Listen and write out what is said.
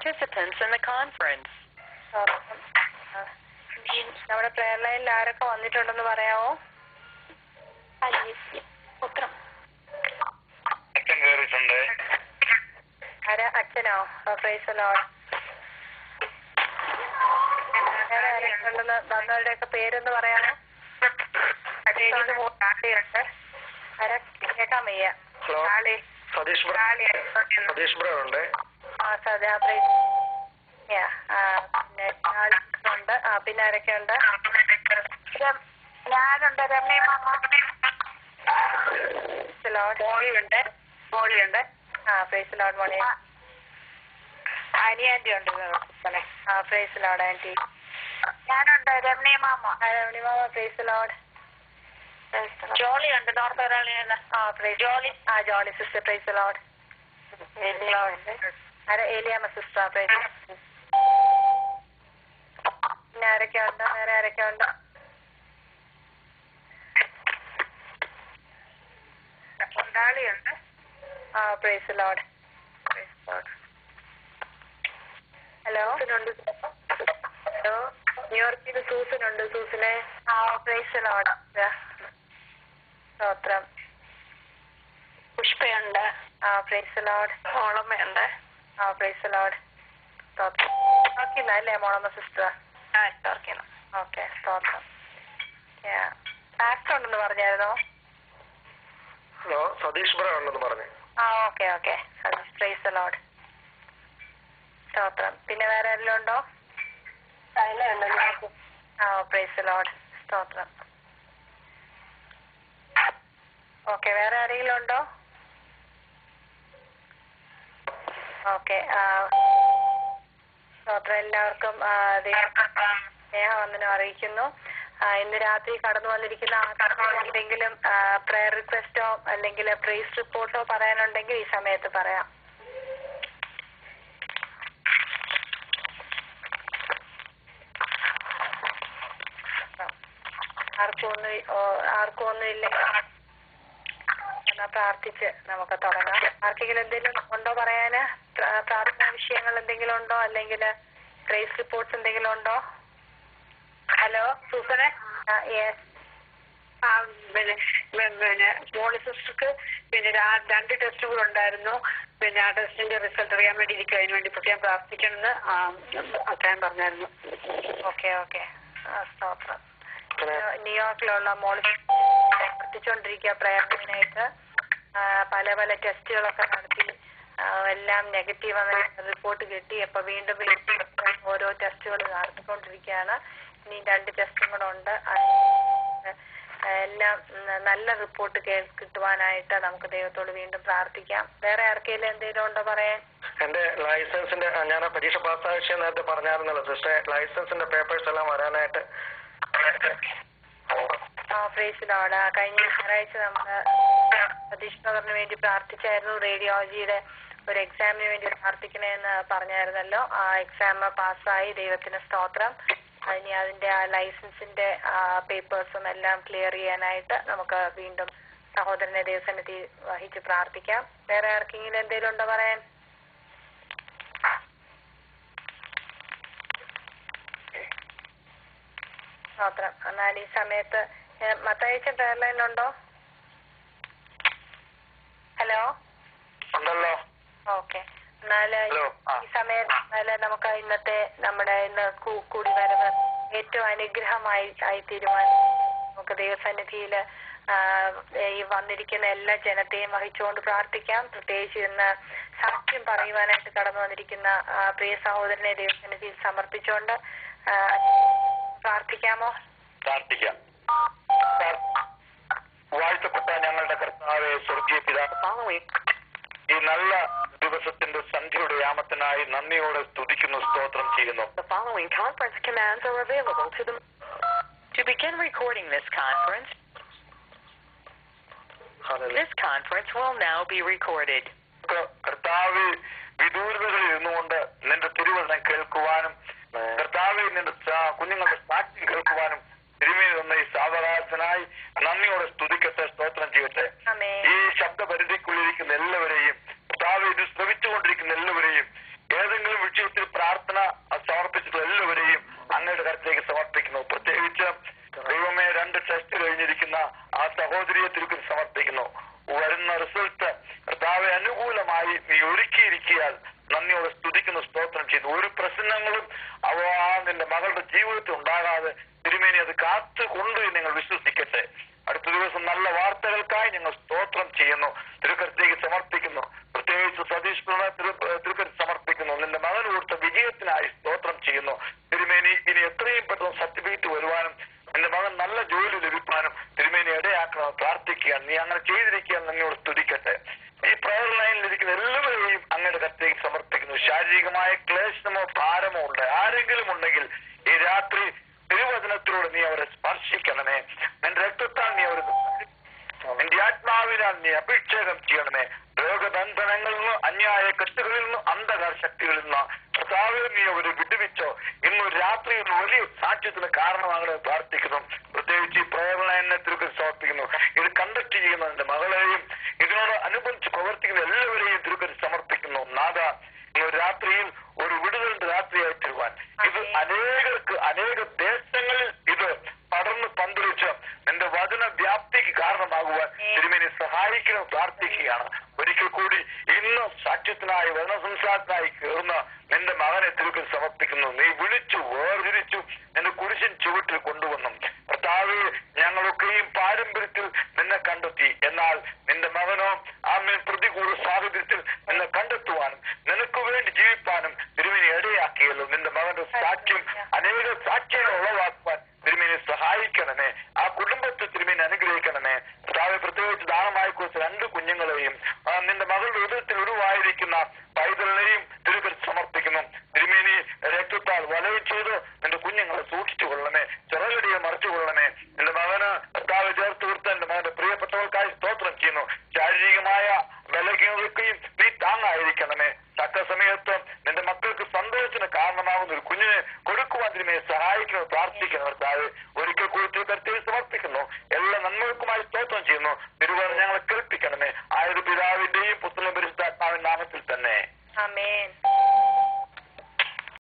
participants in the conference. സ്തോത്രം. ആ, ഈ നമ്മുടെ പ്രേയർ ലൈനിൽ ആരൊക്കെ വന്നിട്ടുണ്ടെന്ന് പറയാമോ ഉത്രം അച്ഛൻ കയറിയിട്ടുണ്ട് ആരാ അച്ഛനോ പ്രൈസ് ലോഡ് വേറെ ആരൊക്കെ ഉണ്ടെന്ന് വന്നവരുടെയൊക്കെ പേരൊന്ന് പറയാമോ ഉണ്ട് ആരാ കേൾക്കാൻ വയ്യ ഹലോ ആളി സതീഷ് ബ്ര സതീഷ് ബ്രോ ഉണ്ട് ആ സദാ പ്രൈസ് യാ, ആ, പിന്നെ ആളുണ്ട് ആ പിന്നെ ആരൊക്കെ ഉണ്ട് ഞാനുണ്ട് രമ്യ ലോഡ് മോളിയുണ്ട് മോളിയുണ്ട് ആ praise Lord Molly Annie aunty ഉണ്ട് ഇവിടെ. ആ പ്രൈസ് ലോഡ് ആന്റി ഞാനുണ്ട് രമണി മാമ രമണി മാമ പ്രൈസ് ലോഡ് ജോളി ഉണ്ട് നോർത്ത് കരോളിന ആ പ്രൈസ് ജോളി ആ ജോളി സിസ്റ്റർ പ്രൈസ് ലോഡ് ആരാ ഏലിയാമ്മ സിസ്റ്റർ പ്രൈസ് പിന്നെ ആരൊക്കെ ഉണ്ട് വേറെ ആരൊക്കെ ഉണ്ട് കൊണ്ടാളിയുണ്ട് ആ പ്രൈസ് ലോഡ് ഹലോ ഹലോ ന്യൂയോർക്കിൽ സൂസനുണ്ട് സൂസനെ ആ പ്രൈസ് ലോഡ് സ്തോത്രം പുഷ്പയുണ്ട് ആ പ്രൈസ് ലോഡ് മോളമ്മയുണ്ട് ആ പ്രൈസ് ലോഡ് സ്തോത്രം ന്യൂയോർക്കിന്നല്ലേ മോളമ്മ സിസ്റ്റർ ആ ന്യൂയോർക്കിന്ന് ഓക്കെ സ്തോത്രം ഫാക്ടർ ഉണ്ടെന്ന് പറഞ്ഞായിരുന്നോ ഹലോ സതീഷ് ബ്രോ ഉണ്ടെന്ന് പറഞ്ഞു ആ ഓക്കെ ഓക്കെ പ്രൈസ് ലോഡ് സ്തോത്രം പിന്നെ വേറെ ആരെങ്കിലും ഉണ്ടോ ആ പ്രൈസ് ലോഡ് സ്തോത്രം ഓക്കെ വേറെ ആരെങ്കിലും ഉണ്ടോ ഓക്കെ സ്തോത്രം എല്ലാവർക്കും ആ, ദൈവം സ്നേഹവന്ദനം അറിയിക്കുന്നു ആ, ഇന്ന് രാത്രി കടന്നു വന്നിരിക്കുന്ന ആർക്കും എന്തെങ്കിലും പ്രയർ റിക്വസ്റ്റോ അല്ലെങ്കിൽ പ്രൈസ് റിപ്പോർട്ടോ പറയാനുണ്ടെങ്കിൽ ഈ സമയത്ത് പറയാം ആർക്കും ഒന്നും ഇ- ഓ, ആർക്കും ഒന്നും ഇല്ല എന്നാ പ്രാർത്ഥിച്ച് നമുക്ക് തുടങ്ങാം ആർക്കെങ്കിലും എന്തെങ്കിലും ഉണ്ടോ പറയാന് പ്ര- പ്രാർത്ഥനാ വിഷയങ്ങൾ എന്തെങ്കിലും ഉണ്ടോ അല്ലെങ്കിൽ പ്രൈസ് റിപ്പോർട്ട്സ് എന്തെങ്കിലും ഉണ്ടോ ഹലോ സൂസനെ യെസ് ആ, പിന്നെ മ- പിന്നെ മോളി സിസ്റ്റർക്ക് പിന്നെ രാ- രണ്ട് ടെസ്റ്റുകൾ ഉണ്ടായിരുന്നു പിന്നെ ആ ടെസ്റ്റിന്റെ റിസൾട്ട് അറിയാൻ വേണ്ടി ഇരിക്കും അതിന് വേണ്ടി പ്രത്യേകം പ്രാർത്ഥിക്കണമെന്ന് ആ, അത്താൻ പറഞ്ഞായിരുന്നു ഓക്കെ ഓക്കെ സ്തോത്രം പിന്നെ ന്യൂയോർക്കിലുള്ള മോൾ പ്രവർത്തിച്ചുകൊണ്ടിരിക്കുക പ്രയത്നത്തിനായിട്ട് പല പല ടെസ്റ്റുകളൊക്കെ നടത്തി ആ, എല്ലാം നെഗറ്റീവ് എന്ന റിപ്പോർട്ട് കിട്ടി അപ്പൊ വീണ്ടും വീണ്ടും ഓരോ ടെസ്റ്റുകൾ നടത്തിക്കൊണ്ടിരിക്കുകയാണ് ഇനി രണ്ട് ടെസ്റ്റും കൂടെ ഉണ്ട് അത് എല്ലാം ഉം, നല്ല റിപ്പോർട്ട് കിട്ടുവാനായിട്ട് നമുക്ക് ദൈവത്തോട് വീണ്ടും പ്രാർത്ഥിക്കാം വേറെ ആർക്കെങ്കിലും എന്തെങ്കിലും ഉണ്ടോ പറയാൻ എന്റെ ലൈസൻസിന്റെ ആ, ഞാൻ ആ പരീക്ഷ പാസ്സായ വിഷയം നേരത്തെ പറഞ്ഞായിരുന്നല്ലോ സിസ്റ്റർ ലൈസൻസിന്റെ പേപ്പേഴ്സ് എല്ലാം വരാനായിട്ട് ആ പ്രേസിലോട് കഴിഞ്ഞ ഞായറാഴ്ച നമ്മള് സതീഷ് നഗറിന് വേണ്ടി പ്രാർത്ഥിച്ചായിരുന്നു റേഡിയോളജിയുടെ ഒരു എക്സാമിന് വേണ്ടി പ്രാർത്ഥിക്കണേന്ന് പറഞ്ഞായിരുന്നല്ലോ ആ എക്സാം പാസ്സായി ദൈവത്തിന് സ്തോത്രം ഇനി അതിന്റെ ആ ലൈസൻസിന്റെ പേപ്പേഴ്സും എല്ലാം ക്ലിയർ ചെയ്യാനായിട്ട് നമുക്ക് വീണ്ടും സഹോദരനെ ദൈവസന്നിധി വഹിച്ച് പ്രാർത്ഥിക്കാം വേറെ ആർക്കെങ്കിലും എന്തെങ്കിലും ഉണ്ടോ പറയാൻ സ്തോത്രം എന്നാൽ ഈ സമയത്ത് മത്തയച്ച എയർലൈനിലുണ്ടോ ഹലോ ഉണ്ടല്ലോ ഓക്കെ എന്നാല് ഹലോ ആ ഈ സമയത്ത് എന്നാല് നമുക്ക് ഇന്നത്തെ നമ്മുടെ ഇന്ന് കൂ- കൂടി വരവ് ഏറ്റവും അനുഗ്രഹമായി ആയി തീരുമാനം നമുക്ക് ദൈവസന്നിധിയില് ആ, ഈ വന്നിരിക്കുന്ന എല്ലാ ജനത്തെയും വഹിച്ചുകൊണ്ട് പ്രാർത്ഥിക്കാം പ്രത്യേകിച്ച് ഇന്ന് സാക്ഷ്യം പറയുവാനായിട്ട് കടന്നു വന്നിരിക്കുന്ന ആ, പ്രിയ സഹോദരനെ ദൈവസന്നിധിയിൽ സമർപ്പിച്ചുകൊണ്ട് ആ, പ്രാർത്ഥിക്കാമോ പ്രാർത്ഥിക്കാം വാഴ്ത്തപ്പെട്ട ഞങ്ങളുടെ കർത്താവെ സ്വർഗീയ പിതാവ് ഈ നല്ല ദിവസത്തിന്റെ സന്ധ്യയുടെ യാമത്തിനായി നന്ദിയോടെ സ്തുതിക്കുന്നു സ്തോത്രം ചെയ്യുന്നു The following conference commands are available to the. To begin recording this conference, hallelujah. this conference will now be recorded. കർത്താവ് വിദൂരതകളിൽ ഇരുന്നുകൊണ്ട് നിന്റെ തിരുവചനം കേൾക്കുവാനും കർത്താവ് നിന്റെ സാ- കുഞ്ഞുങ്ങളുടെ സാക്ഷ്യം കേൾക്കുവാനും തിരുമേനി തന്ന ഈ സാവകാശനായി നന്ദിയോടെ സ്തുതിക്കട്ടെ സ്തോത്രം ചെയ്യട്ടെ അമേ ഈ ശബ്ദപരിധിക്കുള്ളിരിക്കുന്ന എല്ലാവരെയും കർത്താവ് ഇത് ശ്രമിച്ചുകൊണ്ടിരിക്കുന്ന എല്ലാവരെയും ഏതെങ്കിലും വിഷയത്തിൽ ജീവിതത്തിൽ ഉണ്ടാകാതെ തിരുമേനി അത് കാത്തു കൊണ്ട് നിങ്ങൾ വിശ്വസിക്കട്ടെ അടുത്ത ദിവസം നല്ല വാർത്തകൾക്കായി ഞങ്ങൾ സ്തോത്രം ചെയ്യുന്നു തിരുക്കരത്തേക്ക് സമർപ്പിക്കുന്നു പ്രത്യേകിച്ച് സതീഷ് പിള്ള തിരുക്കരത്ത് സമർപ്പിക്കുന്നു നിന്റെ മകൻ കൊടുത്ത വിജയത്തിനായി സ്തോത്രം ചെയ്യുന്നു തിരുമേനി ഇനി എത്രയും പെട്ടെന്ന് സർട്ടിഫിക്കറ്റ് വരുവാനും എന്റെ മകൻ നല്ല ജോലി ലഭിക്കാനും തിരുമേനി ഇടയാക്കണം പ്രാർത്ഥിക്കുകയാണ് നീ അങ്ങനെ ചെയ്തിരിക്കുക എന്നോട് സ്തുതിക്കട്ടെ ഈ പ്രയർ ലൈനിൽ ഇരിക്കുന്ന എല്ലാവരെയും അങ്ങയുടെ കത്തേക്ക് സമർപ്പിക്കുന്നു ശാരീരികമായ ക്ലേശമോ ഭാരമോ ഉണ്ട് ആരെങ്കിലും ഉണ്ടെങ്കിൽ ഈ രാത്രി തിരുവചനത്തിലൂടെ നീ അവരെ സ്പർശിക്കണമേ നിന്റെ രക്തത്താൽ നീ അവരെ നിന്റെ ആത്മാവിനാൽ നീ അഭിഷേകം ചെയ്യണമേ രോഗബന്ധനങ്ങളിൽ നിന്ന് അന്യായ കെട്ടുകളിൽ നിന്ന് അന്ധകാര ശക്തികളിൽ നിന്ന് കർത്താവെ നീ അവരെ വിടുവിച്ചോ ഇന്ന് രാത്രി ഒരു വലിയ സാക്ഷ്യത്തിന് കാരണമാകണമെന്ന് പ്രാർത്ഥിക്കുന്നു പ്രത്യേകിച്ച് ഈ പ്രേരണ തിരുക്കൽ സമർപ്പിക്കുന്നു ഇത് കണ്ടക്ട് ചെയ്യുന്ന എന്റെ മകളെയും ഇതിനോട് അനുബന്ധിച്ച് പ്രവർത്തിക്കുന്ന എല്ലാവരെയും തിരുക്കൽ സമർപ്പിക്കുന്നു നാഥ ഇന്ന് രാത്രിയിൽ ഒരു വിടുതലിന്റെ രാത്രിയായി തരുവാൻ ഇത് അനേകർക്ക് അനേക ദേശങ്ങളിൽ ഇത് പടർന്ന് പന്തലിച്ച് നിന്റെ വചന വ്യാപ്തിക്ക് കാരണമാകുവാൻ തിരുമേനി സഹായിക്കണം പ്രാർത്ഥിക്കുകയാണ് ഒരിക്കൽ കൂടി ഇന്ന് സാക്ഷ്യത്തിനായി വചന സംസാരത്തിനായി കയറുന്ന നിന്റെ മകനെ തിരുക്കൽ സമർപ്പിക്കുന്നു നീ വിളിച്ചു വേർതിരിച്ചു നിന്റെ കുരിശൻ ചുവട്ടിൽ കൊണ്ടുവന്നു